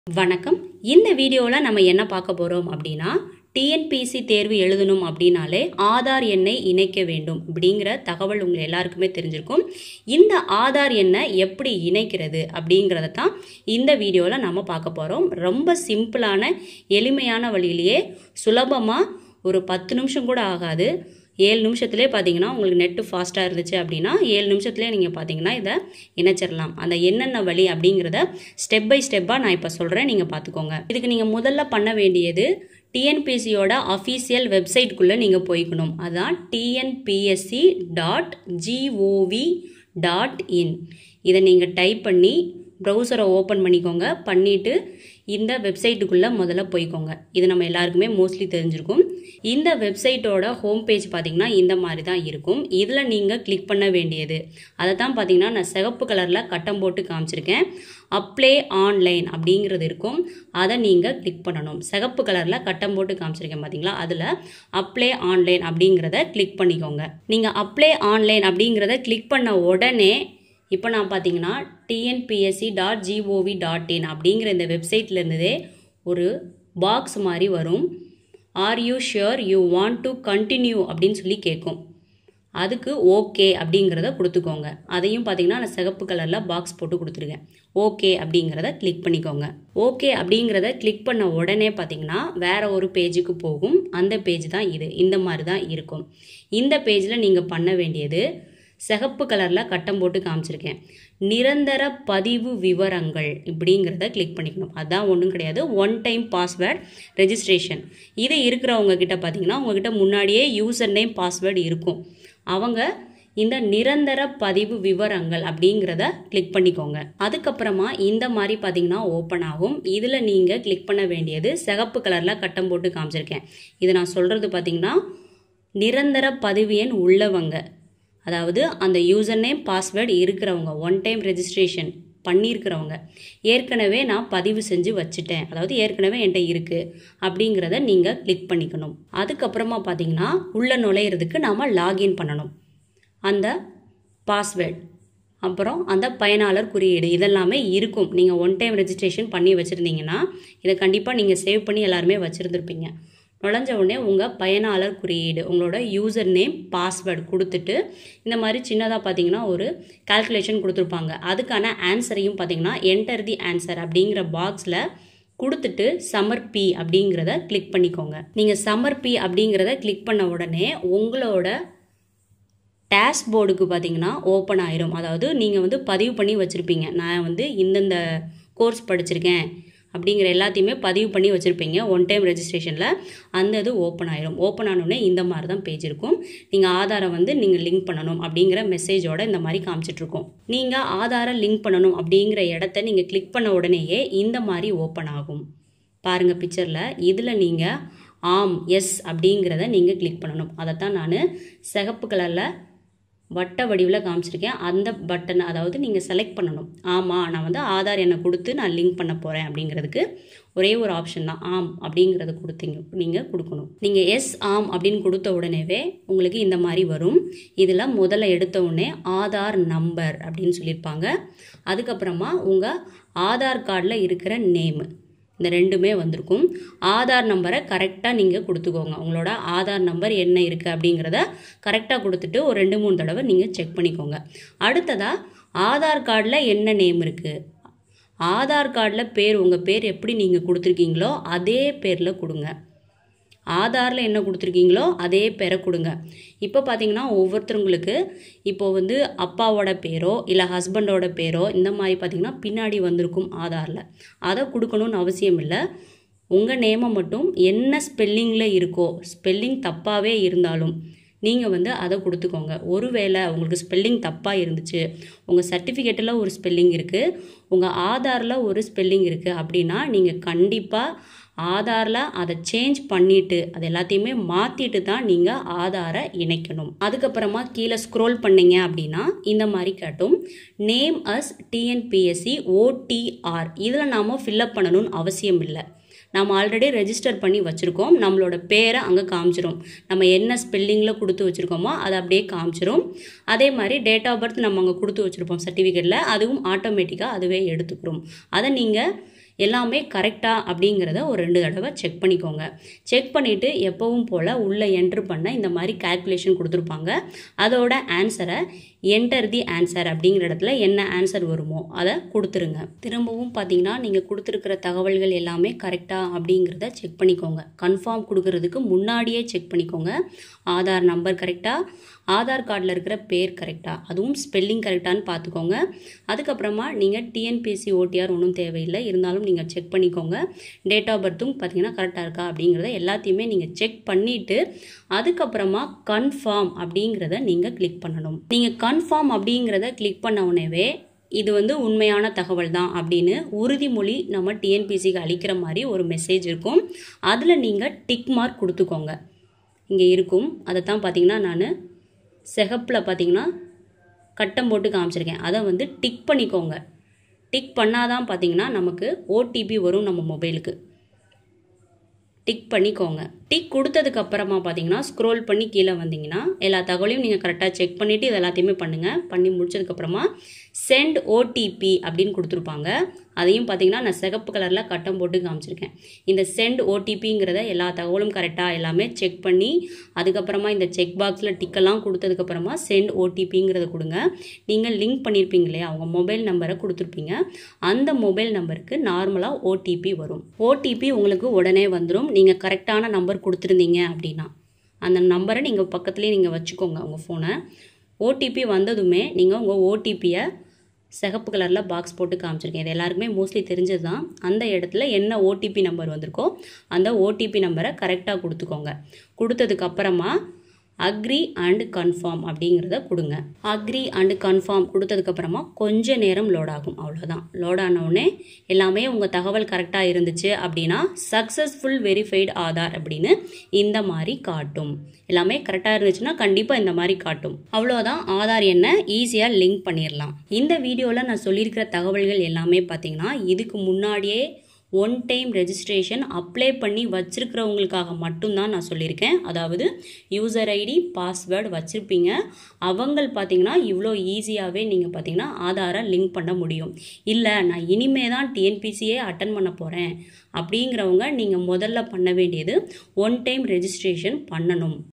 வணக்கம் இந்த வீடியோவில் நம்ம என்ன பார்க்க போகிறோம் அப்படின்னா டிஎன்பிசி தேர்வு எழுதணும் அப்படின்னாலே ஆதார் எண்ணை இணைக்க வேண்டும் அப்படிங்கிற தகவல் உங்கள் எல்லாருக்குமே தெரிஞ்சிருக்கும் இந்த ஆதார் எண்ணை எப்படி இணைக்கிறது அப்படிங்கிறத தான் இந்த வீடியோவில் நம்ம பார்க்க போகிறோம் ரொம்ப சிம்பிளான எளிமையான வழியிலேயே சுலபமாக ஒரு பத்து நிமிஷம் கூட ஆகாது ஏழு நிமிஷத்துலேயே பார்த்தீங்கன்னா உங்களுக்கு நெட்டு ஃபாஸ்ட்டாக இருந்துச்சு அப்படின்னா ஏழு நிமிஷத்துலேயே நீங்கள் பார்த்தீங்கன்னா இதை இணைச்சிடலாம் அந்த என்னென்ன வழி அப்படிங்கிறத ஸ்டெப் பை ஸ்டெப்பாக நான் இப்போ சொல்கிறேன் நீங்கள் பார்த்துக்கோங்க இதுக்கு நீங்கள் முதல்ல பண்ண வேண்டியது டிஎன்பிஎஸ்சியோட அஃபீஷியல் வெப்சைட்குள்ளே நீங்கள் போய்க்கணும் அதான் TNPSC dot GOV dot in இதை நீங்கள் டைப் பண்ணி ப்ரௌசரை ஓப்பன் பண்ணிக்கோங்க பண்ணிவிட்டு இந்த வெப்சைட்டுக்குள்ளே முதல்ல போய்க்கோங்க இது நம்ம எல்லாருக்குமே மோஸ்ட்லி தெரிஞ்சிருக்கும் இந்த வெப்சைட்டோட ஹோம் பேஜ் பார்த்தீங்கன்னா இந்த மாதிரி தான் இருக்கும் இதில் நீங்கள் கிளிக் பண்ண வேண்டியது அதை தான் பார்த்தீங்கன்னா நான் சிகப்பு கலரில் கட்டம் போட்டு காமிச்சிருக்கேன் அப்ளை ஆன்லைன் அப்படிங்கிறது இருக்கும் அதை நீங்கள் கிளிக் பண்ணணும் சிகப்பு கலரில் கட்டம் போட்டு காமிச்சிருக்கேன் பார்த்தீங்களா அதில் அப்ளை ஆன்லைன் அப்படிங்கிறத கிளிக் பண்ணிக்கோங்க நீங்கள் அப்ளை ஆன்லைன் அப்படிங்கிறத கிளிக் பண்ண உடனே இப்போ நான் பார்த்தீங்கன்னா TNPSC dot GOV dot in அப்படிங்கிற இந்த வெப்சைட்டில் இருந்ததே ஒரு பாக்ஸ் மாதிரி வரும் are you sure you want to continue அப்படின்னு சொல்லி கேட்கும் அதுக்கு ஓகே அப்படிங்கிறத கொடுத்துக்கோங்க அதையும் பார்த்தீங்கன்னா நான் சிகப்பு கலரில் பாக்ஸ் போட்டு கொடுத்துருக்கேன் ஓகே அப்படிங்கிறத கிளிக் பண்ணிக்கோங்க ஓகே அப்படிங்கிறத கிளிக் பண்ண உடனே பார்த்தீங்கன்னா வேற ஒரு பேஜுக்கு போகும் அந்த பேஜ் தான் இது இந்த மாதிரி தான் இருக்கும் இந்த பேஜில் நீங்கள் பண்ண வேண்டியது சிகப்பு கலரில் கட்டம் போட்டு காமிச்சிருக்கேன் நிரந்தர பதிவு விவரங்கள் இப்படிங்கிறத கிளிக் பண்ணிக்கணும் அதான் ஒன்றும் கிடையாது ஒன் டைம் பாஸ்வேர்ட் ரெஜிஸ்ட்ரேஷன் இது இருக்கிறவங்க கிட்ட பார்த்தீங்கன்னா உங்ககிட்ட முன்னாடியே யூசர் நேம் பாஸ்வேர்டு இருக்கும் அவங்க இந்த நிரந்தர பதிவு விவரங்கள் அப்படிங்கிறத கிளிக் பண்ணிக்கோங்க அதுக்கப்புறமா இந்த மாதிரி பார்த்தீங்கன்னா ஓப்பன் ஆகும் இதில் நீங்கள் கிளிக் பண்ண வேண்டியது சிகப்பு கலரில் கட்டம் போட்டு காமிச்சிருக்கேன் இது நான் சொல்கிறது பார்த்தீங்கன்னா நிரந்தர பதிவு எண் உள்ளவங்க அதாவது அந்த யூசர் நேம் பாஸ்வேர்டு இருக்கிறவங்க ஒன் டைம் ரெஜிஸ்ட்ரேஷன் பண்ணியிருக்கிறவங்க ஏற்கனவே நான் பதிவு செஞ்சு வச்சுட்டேன் அதாவது ஏற்கனவே என்கிட்ட இருக்குது அப்படிங்கிறத நீங்கள் கிளிக் பண்ணிக்கணும் அதுக்கப்புறமா பார்த்தீங்கன்னா உள்ளே நுழையிறதுக்கு நாம் லாகின் பண்ணணும் அந்த பாஸ்வேர்ட் அப்புறம் அந்த பயனாளர் குறியீடு இதெல்லாமே இருக்கும் நீங்கள் ஒன் டைம் ரெஜிஸ்ட்ரேஷன் பண்ணி வச்சுருந்தீங்கன்னா இதை கண்டிப்பாக நீங்கள் சேவ் பண்ணி எல்லாருமே வச்சுருந்துருப்பீங்க நுழைஞ்ச உடனே உங்கள் பயனாளர் குறியீடு உங்களோட யூசர் நேம் பாஸ்வேர்டு கொடுத்துட்டு இந்த மாதிரி சின்னதாக பார்த்தீங்கன்னா ஒரு கால்குலேஷன் கொடுத்துருப்பாங்க அதுக்கான ஆன்சரையும் பார்த்தீங்கன்னா என்டர் தி ஆன்சர் அப்படிங்கிற பாக்ஸில் கொடுத்துட்டு சமர்ப்பி அப்படிங்கிறத கிளிக் பண்ணிக்கோங்க நீங்கள் சமர்ப்பி அப்படிங்கிறத கிளிக் பண்ண உடனே உங்களோட டேஷ்போர்டுக்கு பார்த்தீங்கன்னா ஓப்பன் ஆயிரும் அதாவது நீங்கள் வந்து பதிவு பண்ணி வச்சுருப்பீங்க நான் வந்து இந்தந்த கோர்ஸ் படிச்சிருக்கேன் அப்படிங்கிற எல்லாத்தையுமே பதிவு பண்ணி வச்சுருப்பீங்க ஒன் டைம் ரெஜிஸ்ட்ரேஷனில் அந்த இது ஓப்பன் ஆயிரும் ஓப்பன் ஆனோடனே இந்த மாதிரி தான் பேஜ் இருக்கும் நீங்கள் ஆதாரை வந்து நீங்கள் லிங்க் பண்ணணும் அப்படிங்கிற மெசேஜோட இந்த மாதிரி காமிச்சிட்ருக்கோம் நீங்கள் ஆதாரை லிங்க் பண்ணணும் அப்படிங்கிற இடத்த நீங்கள் கிளிக் பண்ண உடனேயே இந்த மாதிரி ஓப்பன் ஆகும் பாருங்கள் பிக்சரில் இதில் நீங்கள் ஆம் எஸ் அப்படிங்கிறத நீங்கள் கிளிக் பண்ணணும் அதைத்தான் நான் சிகப்பு கலரில் வட்ட வடிவில் காமிச்சிருக்கேன் அந்த பட்டனை அதாவது நீங்கள் செலக்ட் பண்ணணும் ஆமாம் நான் வந்து ஆதார் எண்ணை கொடுத்து நான் லிங்க் பண்ண போகிறேன் அப்படிங்கிறதுக்கு ஒரே ஒரு ஆப்ஷன் தான் ஆம் அப்படிங்கிறத கொடுத்தீங்க நீங்கள் கொடுக்கணும் நீங்கள் எஸ் ஆம் அப்படின்னு கொடுத்த உடனேவே உங்களுக்கு இந்த மாதிரி வரும் இதில் முதல்ல எடுத்த உடனே ஆதார் நம்பர் அப்படின்னு சொல்லியிருப்பாங்க அதுக்கப்புறமா உங்கள் ஆதார் கார்டில் இருக்கிற நேமு இந்த ரெண்டுமே வந்திருக்கும் ஆதார் நம்பரை கரெக்டாக நீங்கள் கொடுத்துக்கோங்க உங்களோட ஆதார் நம்பர் என்ன இருக்குது அப்படிங்கிறத கரெக்டாக கொடுத்துட்டு ஒரு ரெண்டு மூணு தடவை நீங்கள் செக் பண்ணிக்கோங்க அடுத்ததாக ஆதார் கார்டில் என்ன நேம் இருக்குது ஆதார் கார்டில் பேர் உங்கள் பேர் எப்படி நீங்கள் கொடுத்துருக்கீங்களோ அதே பேரில் கொடுங்க ஆதாரில் என்ன கொடுத்துருக்கீங்களோ அதே பேரை கொடுங்க இப்போ பார்த்தீங்கன்னா ஒவ்வொருத்தவங்களுக்கு இப்போ வந்து அப்பாவோட பேரோ இல்லை ஹஸ்பண்டோட பேரோ இந்த மாதிரி பார்த்தீங்கன்னா பின்னாடி வந்திருக்கும் ஆதாரில் அதை கொடுக்கணும்னு அவசியம் இல்லை உங்கள் நேமை மட்டும் என்ன ஸ்பெல்லிங்கில் இருக்கோ ஸ்பெல்லிங் தப்பாகவே இருந்தாலும் நீங்கள் வந்து அதை கொடுத்துக்கோங்க ஒருவேளை உங்களுக்கு ஸ்பெல்லிங் தப்பாக இருந்துச்சு உங்கள் சர்டிஃபிகேட்டில் ஒரு ஸ்பெல்லிங் இருக்குது உங்கள் ஆதாரில் ஒரு ஸ்பெல்லிங் இருக்குது அப்படின்னா நீங்கள் கண்டிப்பாக ஆதாரில் அதை சேஞ்ச் பண்ணிவிட்டு அது எல்லாத்தையுமே மாற்றிட்டு தான் நீங்கள் ஆதாரை இணைக்கணும் அதுக்கப்புறமா கீழே ஸ்க்ரோல் பண்ணீங்க அப்படின்னா இந்த மாதிரி காட்டும் நேம் அஸ் டிஎன்பிஎஸ்சி ஓடிஆர் இதில் நாம் ஃபில்லப் பண்ணணும்னு அவசியம் இல்லை நம்ம ஆல்ரெடி ரெஜிஸ்டர் பண்ணி வச்சுருக்கோம் நம்மளோட பேரை அங்கே காமிச்சிரும் நம்ம என்ன ஸ்பெல்லிங்கில் கொடுத்து வச்சுருக்கோமோ அதை அப்படியே காமிச்சிரும் அதே மாதிரி டேட் ஆஃப் பர்த் நம்ம அங்கே கொடுத்து வச்சுருப்போம் சர்டிஃபிகேட்டில் அதுவும் ஆட்டோமேட்டிக்காக அதுவே எடுத்துக்கிறோம் அதை நீங்கள் எல்லாமே கரெக்டா அப்படிங்கிறத ஒரு ரெண்டு தடவை செக் பண்ணிக்கோங்க செக் பண்ணிவிட்டு எப்பவும் போல் உள்ளே என்ட்ரு பண்ண இந்த மாதிரி கால்குலேஷன் கொடுத்துருப்பாங்க அதோட ஆன்சரை என்டர் தி ஆன்சர் அப்படிங்கிற இடத்துல என்ன ஆன்சர் வருமோ அதை கொடுத்துருங்க திரும்பவும் பார்த்தீங்கன்னா நீங்கள் கொடுத்துருக்கிற தகவல்கள் எல்லாமே கரெக்டா அப்படிங்கிறத செக் பண்ணிக்கோங்க கன்ஃபார்ம் கொடுக்கறதுக்கு முன்னாடியே செக் பண்ணிக்கோங்க ஆதார் நம்பர் கரெக்டாக ஆதார் கார்டில் இருக்கிற பேர் கரெக்டாக அதுவும் ஸ்பெல்லிங் கரெக்டானு பார்த்துக்கோங்க அதுக்கப்புறமா நீங்கள் டிஎன்பிஎஸ்சி ஓடிஆர் ஒன்றும் தேவையில்லை இருந்தாலும் நீங்கள் செக் பண்ணிக்கோங்க டேட் ஆஃப் பர்த்தும் பார்த்தீங்கன்னா கரெக்டாக இருக்கா அப்படிங்கிறத எல்லாத்தையுமே நீங்கள் செக் பண்ணிவிட்டு அதுக்கப்புறமா கன்ஃபார்ம் அப்படிங்கிறத நீங்கள் கிளிக் பண்ணணும் நீங்கள் கன்ஃபார்ம் அப்படிங்கிறத கிளிக் பண்ண உடனேவே இது வந்து உண்மையான தகவல் தான் அப்படின்னு உறுதிமொழி நம்ம டிஎன்பிசிக்கு அளிக்கிற மாதிரி ஒரு மெசேஜ் இருக்கும் அதில் நீங்கள் டிக் மார்க் கொடுத்துக்கோங்க இங்கே இருக்கும் அதை தான் பார்த்தீங்கன்னா நான் சிகப்பில் பார்த்தீங்கன்னா கட்டம் போட்டு காமிச்சிருக்கேன் அதை வந்து டிக் பண்ணிக்கோங்க டிக் பண்ணாதான் பார்த்தீங்கன்னா நமக்கு ஓடிபி வரும் நம்ம மொபைலுக்கு டிக் பண்ணிக்கோங்க டிக் கொடுத்ததுக்கு அப்புறமா பார்த்தீங்கன்னா ஸ்க்ரோல் பண்ணி கீழே வந்தீங்கன்னா எல்லா தகவலையும் நீங்கள் கரெக்டாக செக் பண்ணிவிட்டு இது எல்லாத்தையுமே பண்ணுங்கள் பண்ணி முடிச்சதுக்கப்புறமா சென்ட் ஓடிபி அப்படின்னு கொடுத்துருப்பாங்க அதையும் பார்த்தீங்கன்னா நான் சிகப்பு கலரில் கட்டம் போட்டு காமிச்சிருக்கேன் இந்த சென்ட் ஓடிபிங்கிறத எல்லா தகவலும் கரெக்டாக எல்லாமே செக் பண்ணி அதுக்கப்புறமா இந்த செக் பாக்ஸில் டிக்கெல்லாம் கொடுத்ததுக்கப்புறமா சென்ட் ஓடிபிங்கிறத கொடுங்க நீங்கள் லிங்க் பண்ணியிருப்பீங்க இல்லையா அவங்க மொபைல் நம்பரை கொடுத்துருப்பீங்க அந்த மொபைல் நம்பருக்கு நார்மலாக ஓடிபி வரும் ஓடிபி உங்களுக்கு உடனே வந்துடும் நீங்கள் கரெக்டான நம்பர் கொடுத்துருந்தீங்க அப்படின்னா அந்த நம்பரை நீங்கள் பக்கத்துலேயே நீங்கள் வச்சுக்கோங்க உங்கள் ஃபோனை ஓடிபி வந்ததுமே நீங்கள் உங்கள் ஓடிபியை சிகப்பு கலரில் பாக்ஸ் போட்டு காமிச்சிருக்கேன் இது எல்லாருக்குமே மோஸ்ட்லி தெரிஞ்சது தான் அந்த இடத்துல என்ன ஓடிபி நம்பர் வந்திருக்கோ அந்த ஓடிபி நம்பரை கரெக்டாக கொடுத்துக்கோங்க கொடுத்ததுக்கு அப்புறமா அக்ரி அண்ட் கன்ஃபார்ம் அப்படிங்கிறத கொடுங்க அக்ரி அண்ட் கன்ஃபார்ம் கொடுத்ததுக்கப்புறமா கொஞ்ச நேரம் லோட் ஆகும் அவ்வளோதான் லோட் ஆனவுடனே எல்லாமே உங்கள் தகவல் கரெக்டாக இருந்துச்சு அப்படின்னா சக்ஸஸ்ஃபுல் வெரிஃபைடு ஆதார் அப்படின்னு இந்த மாதிரி காட்டும் எல்லாமே கரெக்டாக இருந்துச்சுன்னா கண்டிப்பாக இந்த மாதிரி காட்டும் அவ்வளோதான் ஆதார் எண்ணை ஈஸியாக லிங்க் பண்ணிடலாம் இந்த வீடியோவில் நான் சொல்லியிருக்கிற தகவல்கள் எல்லாமே பார்த்தீங்கன்னா இதுக்கு முன்னாடியே ஒன் டைம் ரெஜிஸ்ட்ரேஷன் அப்ளை பண்ணி வச்சுருக்கிறவங்களுக்காக மட்டும்தான் நான் சொல்லியிருக்கேன் அதாவது யூசர் ஐடி பாஸ்வேர்டு வச்சுருப்பீங்க அவங்க பார்த்தீங்கன்னா இவ்வளோ ஈஸியாகவே நீங்கள் பார்த்தீங்கன்னா ஆதாரை லிங்க் பண்ண முடியும் இல்லை நான் இனிமே தான் டிஎன்பிசியே அட்டன் பண்ண போகிறேன் அப்படிங்கிறவங்க நீங்கள் முதல்ல பண்ண வேண்டியது ஒன் டைம் ரெஜிஸ்ட்ரேஷன் பண்ணணும்